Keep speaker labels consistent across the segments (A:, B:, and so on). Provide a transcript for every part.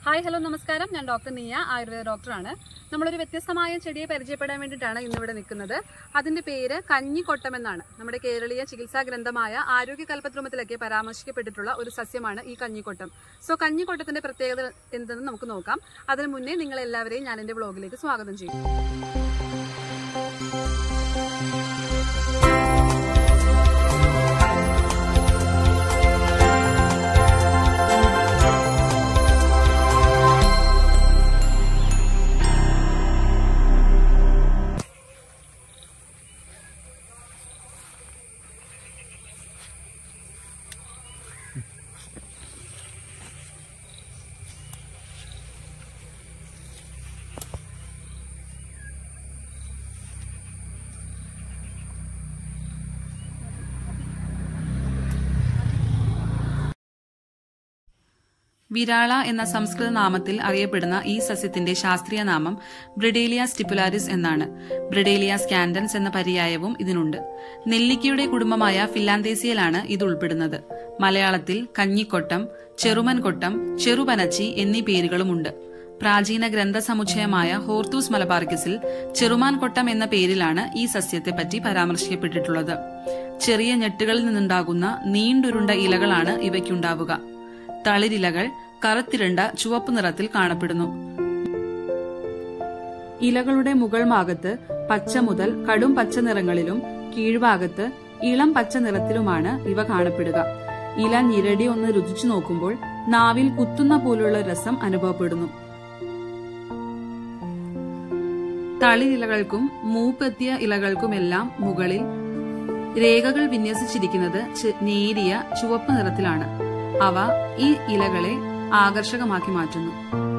A: hi hello നമസ്കാരം ഞാൻ doctor നിയ ആയുർവേദ ഡോക്ടറാണ് നമ്മളൊരു വ്യത്യസ്തമായ ചെടിയെ പരിചയപ്പെടാൻ വേണ്ടിയിട്ടാണ് ഇന്നിവിടെ നിൽക്കുന്നത് അതിന്റെ പേര് കഞ്ഞിക്കൊട്ടം എന്നാണ് നമ്മുടെ കേരളീയ ചികിത്സാ ഗ്രന്ഥമായ ആരോഗ്യ കൽപ്പദ്രുമത്തിലൊക്കെ പരാമർശിക്കപ്പെട്ടിട്ടുള്ള ഒരു സസ്യമാണ് ഈ കഞ്ഞിക്കൊട്ടം സോ കഞ്ഞിക്കൊട്ടത്തിന്റെ പ്രത്യേകത എന്തെന്ന് നമുക്ക് നോക്കാം അതിനു മുന്നേ നിങ്ങൾ എല്ലാവരെയും ഞാൻ എന്റെ ബ്ലോഗിലേക്ക് സ്വാഗതം ചെയ്യും
B: വിരാള എന്ന സംസ്കൃത നാമത്തിൽ അറിയപ്പെടുന്ന ഈ സസ്യത്തിന്റെ ശാസ്ത്രീയ നാമം ബ്രിഡേലിയ സ്റ്റിപ്പുലാരിസ് എന്നാണ് ബ്രിഡേലിയ സ്കാൻഡൻസ് എന്ന പര്യായവും ഇതിനുണ്ട് നെല്ലിക്കയുടെ കുടുംബമായ ഫില്ലാന്തേസിയയിലാണ് ഇത് ഉൾപ്പെടുന്നത് മലയാളത്തിൽ കഞ്ഞിക്കൊട്ടം ചെറുമൻകൊട്ടം ചെറുപനച്ചി എന്നീ പേരുകളുമുണ്ട് പ്രാചീന ഗ്രന്ഥസമുച്ചയമായ ഹോർത്തൂസ് മലബാർക്കിസിൽ ചെറുമാൻകൊട്ടം എന്ന പേരിലാണ് ഈ സസ്യത്തെപ്പറ്റി പരാമർശിക്കപ്പെട്ടിട്ടുള്ളത് ചെറിയ ഞെട്ടുകളിൽ നിന്നുണ്ടാകുന്ന നീണ്ടുരുണ്ട ഇലകളാണ് ഇവയ്ക്കുണ്ടാവുക തളിരിലകൾ കറുത്തിരണ്ട ചുവപ്പ് നിറത്തിൽ കാണപ്പെടുന്നു ഇലകളുടെ മുകൾ ഭാഗത്ത് പച്ച മുതൽ കടും പച്ച നിറങ്ങളിലും കീഴ്ഭാഗത്ത് ഇളം പച്ച നിറത്തിലുമാണ് ഇവ കാണപ്പെടുക ഇല ഞിരടി ഒന്ന് രുചിച്ചു നോക്കുമ്പോൾ നാവിൽ കുത്തുന്ന പോലുള്ള രസം അനുഭവപ്പെടുന്നു തളിരിലകൾക്കും മൂപ്പെത്തിയ ഇലകൾക്കുമെല്ലാം മുകളിൽ രേഖകൾ വിന്യസിച്ചിരിക്കുന്നത് ചെ- നേരിയ ചുവപ്പ് നിറത്തിലാണ് അവ ഈ ഇലകളെ ആകർഷകമാക്കി മാറ്റുന്നു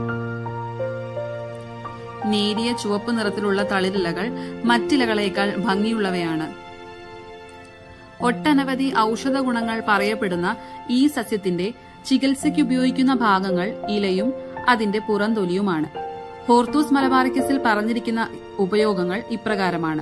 B: നേരിയ ചുവപ്പ് നിറത്തിലുള്ള തളിരിലകൾ മറ്റിലകളേക്കാൾ ഭംഗിയുള്ളവയാണ് ഒട്ടനവധി ഔഷധ ഗുണങ്ങൾ പറയപ്പെടുന്ന ഈ സസ്യത്തിന്റെ ചികിത്സയ്ക്ക് ഉപയോഗിക്കുന്ന ഭാഗങ്ങൾ ഇലയും അതിന്റെ പുറംതൊലിയുമാണ് ഹോർത്തൂസ് മലബാറിക്കസിൽ പറഞ്ഞിരിക്കുന്ന ഉപയോഗങ്ങൾ ഇപ്രകാരമാണ്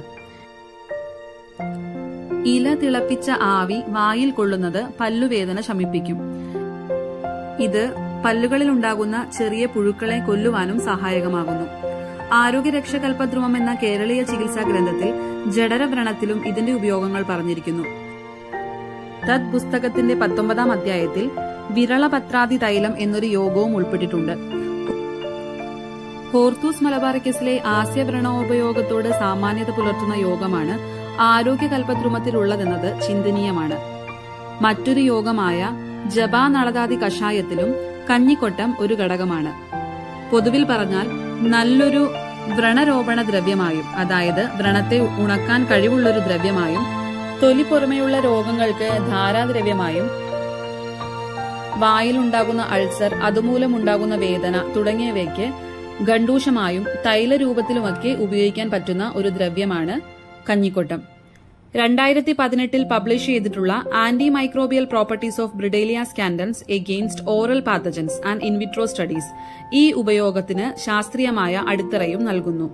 B: ഇല തിളപ്പിച്ച ആവി വായിൽ കൊള്ളുന്നത് പല്ലുവേദന ശമിപ്പിക്കും ഇത് പല്ലുകളിൽ ഉണ്ടാകുന്ന ചെറിയ പുഴുക്കളെ കൊല്ലുവാനും സഹായകമാകുന്നു ആരോഗ്യരക്ഷകൽപദ്രുമം എന്ന കേരളീയ ചികിത്സാ ഗ്രന്ഥത്തിൽ ജഡരവ്രണത്തിലും ഇതിന്റെ ഉപയോഗങ്ങൾ പറഞ്ഞിരിക്കുന്നു തത് പുസ്തകത്തിന്റെ പത്തൊമ്പതാം അധ്യായത്തിൽ വിരളപത്രാതി തൈലം എന്നൊരു യോഗവും ഉൾപ്പെട്ടിട്ടുണ്ട് ഹോർത്തൂസ് മലബാറിക്കസിലെ ആസ്യവ്രണോപയോഗത്തോട് സാമാന്യത പുലർത്തുന്ന യോഗമാണ് ആരോഗ്യ കൽപ്പദ്രുമത്തിലുള്ളതെന്നത് ചിന്തനീയമാണ് മറ്റൊരു യോഗമായ ജപാ നളതാതി കഷായത്തിലും കഞ്ഞിക്കൊട്ടം ഒരു ഘടകമാണ് പൊതുവിൽ പറഞ്ഞാൽ നല്ലൊരു വ്രണരോപണ ദ്രവ്യമായും അതായത് വ്രണത്തെ ഉണക്കാൻ കഴിവുള്ളൊരു ദ്രവ്യമായും തൊലി പുറമെയുള്ള രോഗങ്ങൾക്ക് ധാരാദ്രവ്യമായും വായിലുണ്ടാകുന്ന അൾസർ അതുമൂലമുണ്ടാകുന്ന വേദന തുടങ്ങിയവയ്ക്ക് ഗണ്ടൂഷമായും തൈലരൂപത്തിലുമൊക്കെ ഉപയോഗിക്കാൻ പറ്റുന്ന ഒരു ദ്രവ്യമാണ് കഞ്ഞിക്കൊട്ടം രണ്ടായിരത്തി പതിനെട്ടിൽ പബ്ലിഷ് ചെയ്തിട്ടുള്ള anti microbial properties of Bridelia scandens against oral pathogens and in vitro studies ഈ ഉപയോഗത്തിന് ശാസ്ത്രീയമായ അടിത്തറയും നൽകുന്നു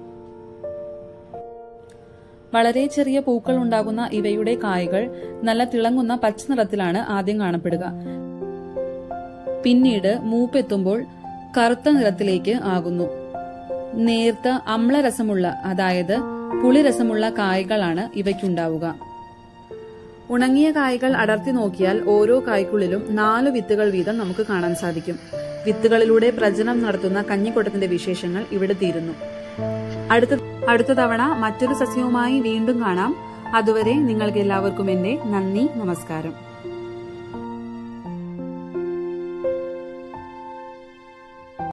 B: വളരെ ചെറിയ പൂക്കൾ ഉണ്ടാകുന്ന ഇവയുടെ കായകൾ നല്ല തിളങ്ങുന്ന പച്ച നിറത്തിലാണ് ആദ്യം കാണപ്പെടുക പിന്നീട് മൂപ്പെത്തുമ്പോൾ കറുത്ത നിറത്തിലേക്ക് ആകുന്നു നേർത്ത അമ്ലരസമുള്ള അതായത് പുളിരസമുള്ള കായ്കളാണ് ഇവയ്ക്കുണ്ടാവുക ഉണങ്ങിയ കായ്കൾ അടർത്തി നോക്കിയാൽ ഓരോ കായ്ക്കുള്ളിലും നാല് വിത്തുകൾ വീതം നമുക്ക് കാണാൻ സാധിക്കും വിത്തുകളിലൂടെ പ്രജനം നടത്തുന്ന കഞ്ഞിക്കൊട്ടത്തിന്റെ വിശേഷങ്ങൾ ഇവിടെ തീരുന്നു അടുത്ത അടുത്ത തവണ മറ്റൊരു സസ്യവുമായി വീണ്ടും കാണാം അതുവരെ നിങ്ങൾക്ക് എല്ലാവർക്കും എന്റെ നന്ദി നമസ്കാരം